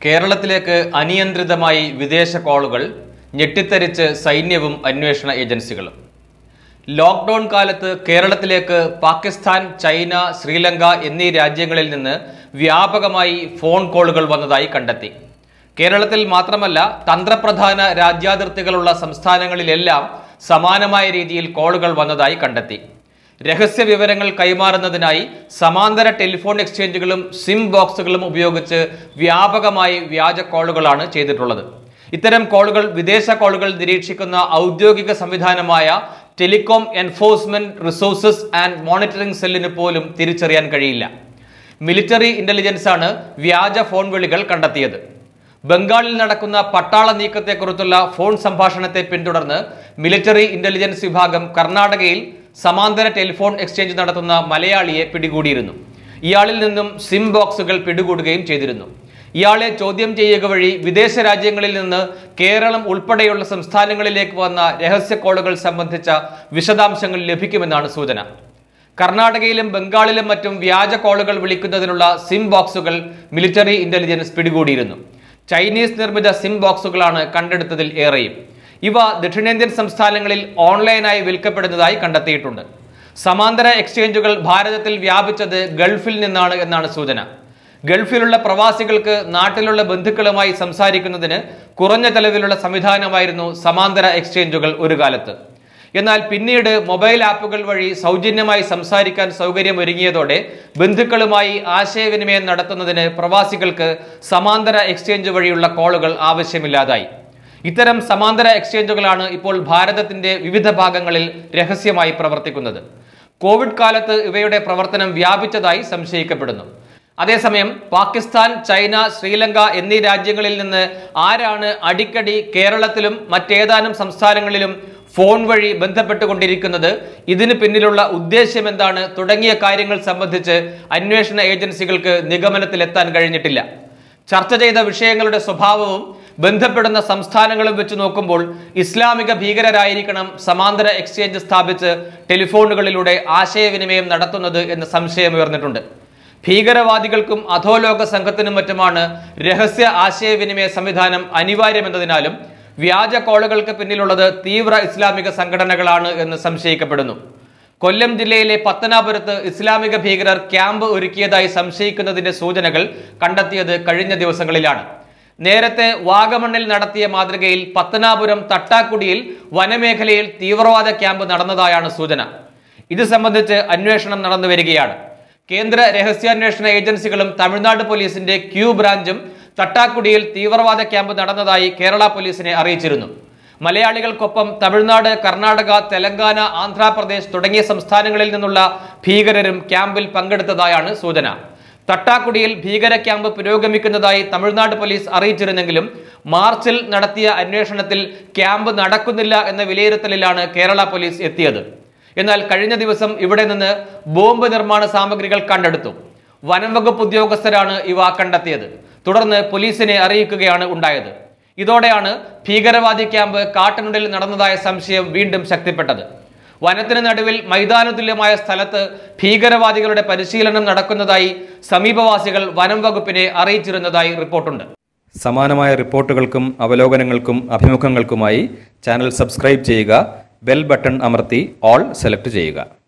കേരളത്തിലേക്ക് അനിയന്ത്രിതമായി വിദേശ കോളുകൾ ഞെട്ടിത്തരിച്ച് സൈന്യവും അന്വേഷണ ഏജൻസികളും ലോക്ക്ഡൌൺ കാലത്ത് കേരളത്തിലേക്ക് പാകിസ്ഥാൻ ചൈന ശ്രീലങ്ക എന്നീ രാജ്യങ്ങളിൽ നിന്ന് വ്യാപകമായി ഫോൺ കോളുകൾ വന്നതായി കണ്ടെത്തി കേരളത്തിൽ മാത്രമല്ല തന്ത്രപ്രധാന രാജ്യാതിർത്തികളുള്ള സംസ്ഥാനങ്ങളിലെല്ലാം സമാനമായ രീതിയിൽ കോളുകൾ വന്നതായി കണ്ടെത്തി രഹസ്യ വിവരങ്ങൾ കൈമാറുന്നതിനായി സമാന്തര ടെലിഫോൺ എക്സ്ചേഞ്ചുകളും സിം ബോക്സുകളും ഉപയോഗിച്ച് വ്യാപകമായി വ്യാജ കോളുകളാണ് ചെയ്തിട്ടുള്ളത് ഇത്തരം കോളുകൾ വിദേശ കോളുകൾ നിരീക്ഷിക്കുന്ന ഔദ്യോഗിക സംവിധാനമായ telecom enforcement resources and monitoring സെല്ലിന് പോലും തിരിച്ചറിയാൻ കഴിയില്ല മിലിറ്ററി ഇന്റലിജൻസ് ആണ് വ്യാജ ഫോൺ വിളികൾ കണ്ടെത്തിയത് ബംഗാളിൽ നടക്കുന്ന പട്ടാള നീക്കത്തെക്കുറിച്ചുള്ള ഫോൺ സംഭാഷണത്തെ പിന്തുടർന്ന് മിലിറ്ററി ഇന്റലിജൻസ് വിഭാഗം കർണാടകയിൽ സമാന്തര ടെലിഫോൺ എക്സ്ചേഞ്ച് നടത്തുന്ന മലയാളിയെ പിടികൂടിയിരുന്നു ഇയാളിൽ നിന്നും സിം ബോക്സുകൾ പിടികൂടുകയും ചെയ്തിരുന്നു ഇയാളെ ചോദ്യം ചെയ്യുക വഴി വിദേശ രാജ്യങ്ങളിൽ നിന്ന് കേരളം ഉൾപ്പെടെയുള്ള സംസ്ഥാനങ്ങളിലേക്ക് വന്ന രഹസ്യ കോളുകൾ സംബന്ധിച്ച വിശദാംശങ്ങൾ ലഭിക്കുമെന്നാണ് സൂചന കർണാടകയിലും ബംഗാളിലും മറ്റും വ്യാജ കോളുകൾ വിളിക്കുന്നതിനുള്ള സിം ബോക്സുകൾ മിലിറ്ററി ഇന്റലിജൻസ് പിടികൂടിയിരുന്നു ചൈനീസ് നിർമ്മിത സിം ബോക്സുകളാണ് കണ്ടെടുത്തതിൽ ഏറെയും ഇവ ദക്ഷിണേന്ത്യൻ സംസ്ഥാനങ്ങളിൽ ഓൺലൈനായി വിൽക്കപ്പെടുന്നതായി കണ്ടെത്തിയിട്ടുണ്ട് സമാന്തര എക്സ്ചേഞ്ചുകൾ ഭാരതത്തിൽ വ്യാപിച്ചത് ഗൾഫിൽ നിന്നാണ് എന്നാണ് സൂചന ഗൾഫിലുള്ള പ്രവാസികൾക്ക് നാട്ടിലുള്ള ബന്ധുക്കളുമായി സംസാരിക്കുന്നതിന് കുറഞ്ഞ ചെലവിലുള്ള സംവിധാനമായിരുന്നു സമാന്തര എക്സ്ചേഞ്ചുകൾ ഒരു കാലത്ത് എന്നാൽ പിന്നീട് മൊബൈൽ ആപ്പുകൾ വഴി സൗജന്യമായി സംസാരിക്കാൻ സൗകര്യം ഒരുങ്ങിയതോടെ ബന്ധുക്കളുമായി ആശയവിനിമയം നടത്തുന്നതിന് പ്രവാസികൾക്ക് സമാന്തര എക്സ്ചേഞ്ച് വഴിയുള്ള കോളുകൾ ആവശ്യമില്ലാതായി ഇത്തരം സമാന്തര എക്സ്ചേഞ്ചുകളാണ് ഇപ്പോൾ ഭാരതത്തിന്റെ വിവിധ ഭാഗങ്ങളിൽ രഹസ്യമായി പ്രവർത്തിക്കുന്നത് കോവിഡ് കാലത്ത് ഇവയുടെ പ്രവർത്തനം വ്യാപിച്ചതായി സംശയിക്കപ്പെടുന്നു അതേസമയം പാകിസ്ഥാൻ ചൈന ശ്രീലങ്ക എന്നീ രാജ്യങ്ങളിൽ നിന്ന് ആരാണ് അടിക്കടി കേരളത്തിലും മറ്റേതാനും സംസ്ഥാനങ്ങളിലും ഫോൺ വഴി ബന്ധപ്പെട്ടുകൊണ്ടിരിക്കുന്നത് ഇതിന് പിന്നിലുള്ള ഉദ്ദേശ്യം എന്താണ് തുടങ്ങിയ കാര്യങ്ങൾ സംബന്ധിച്ച് അന്വേഷണ ഏജൻസികൾക്ക് നിഗമനത്തിലെത്താൻ കഴിഞ്ഞിട്ടില്ല ചർച്ച ചെയ്ത വിഷയങ്ങളുടെ സ്വഭാവവും ബന്ധപ്പെടുന്ന സംസ്ഥാനങ്ങളും വെച്ച് നോക്കുമ്പോൾ ഇസ്ലാമിക ഭീകരരായിരിക്കണം സമാന്തര എക്സ്ചേഞ്ച് സ്ഥാപിച്ച് ടെലിഫോണുകളിലൂടെ ആശയവിനിമയം നടത്തുന്നത് എന്ന സംശയം ഉയർന്നിട്ടുണ്ട് ഭീകരവാദികൾക്കും അധോലോക സംഘത്തിനും മറ്റുമാണ് രഹസ്യ ആശയവിനിമയ സംവിധാനം അനിവാര്യമെന്നതിനാലും വ്യാജ കോളുകൾക്ക് പിന്നിലുള്ളത് തീവ്ര ഇസ്ലാമിക സംഘടനകളാണ് എന്ന് സംശയിക്കപ്പെടുന്നു കൊല്ലം ജില്ലയിലെ പത്തനാപുരത്ത് ഇസ്ലാമിക ഭീകരർ ക്യാമ്പ് ഒരുക്കിയതായി സംശയിക്കുന്നതിന്റെ സൂചനകൾ കണ്ടെത്തിയത് കഴിഞ്ഞ ദിവസങ്ങളിലാണ് നേരത്തെ വാഗമണ്ണിൽ നടത്തിയ മാതൃകയിൽ പത്തനാപുരം തട്ടാക്കുടിയിൽ വനമേഖലയിൽ തീവ്രവാദ ക്യാമ്പ് നടന്നതായാണ് സൂചന ഇത് സംബന്ധിച്ച് അന്വേഷണം നടന്നു വരികയാണ് കേന്ദ്ര രഹസ്യാന്വേഷണ ഏജൻസികളും തമിഴ്നാട് പോലീസിന്റെ ക്യൂ ബ്രാഞ്ചും തട്ടാക്കുടിയിൽ തീവ്രവാദ ക്യാമ്പ് നടന്നതായി കേരള പോലീസിനെ അറിയിച്ചിരുന്നു മലയാളികൾക്കൊപ്പം തമിഴ്നാട് കർണാടക തെലങ്കാന ആന്ധ്രാപ്രദേശ് തുടങ്ങിയ സംസ്ഥാനങ്ങളിൽ നിന്നുള്ള ഭീകരരും ക്യാമ്പിൽ പങ്കെടുത്തതായാണ് സൂചന തട്ടാക്കുടിയിൽ ഭീകര ക്യാമ്പ് പുരോഗമിക്കുന്നതായി തമിഴ്നാട് പോലീസ് അറിയിച്ചിരുന്നെങ്കിലും മാർച്ചിൽ നടത്തിയ അന്വേഷണത്തിൽ ക്യാമ്പ് നടക്കുന്നില്ല എന്ന വിലയിരുത്തലിലാണ് കേരള പോലീസ് എത്തിയത് എന്നാൽ കഴിഞ്ഞ ദിവസം ഇവിടെ നിന്ന് ബോംബ് നിർമ്മാണ സാമഗ്രികൾ കണ്ടെടുത്തു വനം വകുപ്പ് ഉദ്യോഗസ്ഥരാണ് ഇവ കണ്ടെത്തിയത് തുടർന്ന് പോലീസിനെ അറിയിക്കുകയാണ് ഉണ്ടായത് ഇതോടെയാണ് ഭീകരവാദി ക്യാമ്പ് കാട്ടനുള്ളിൽ നടന്നതായ സംശയം വീണ്ടും ശക്തിപ്പെട്ടത് വനത്തിന് നടുവിൽ മൈതാനതുല്യമായ സ്ഥലത്ത് ഭീകരവാദികളുടെ പരിശീലനം നടക്കുന്നതായി സമീപവാസികൾ വനം വകുപ്പിനെ അറിയിച്ചിരുന്നതായി റിപ്പോർട്ടുണ്ട് സമാനമായ റിപ്പോർട്ടുകൾക്കും അവലോകനങ്ങൾക്കും അഭിമുഖങ്ങൾക്കുമായി ചാനൽ സബ്സ്ക്രൈബ് ചെയ്യുക ബെൽ ബട്ടൺ അമർത്തി ഓൾ സെലക്ട് ചെയ്യുക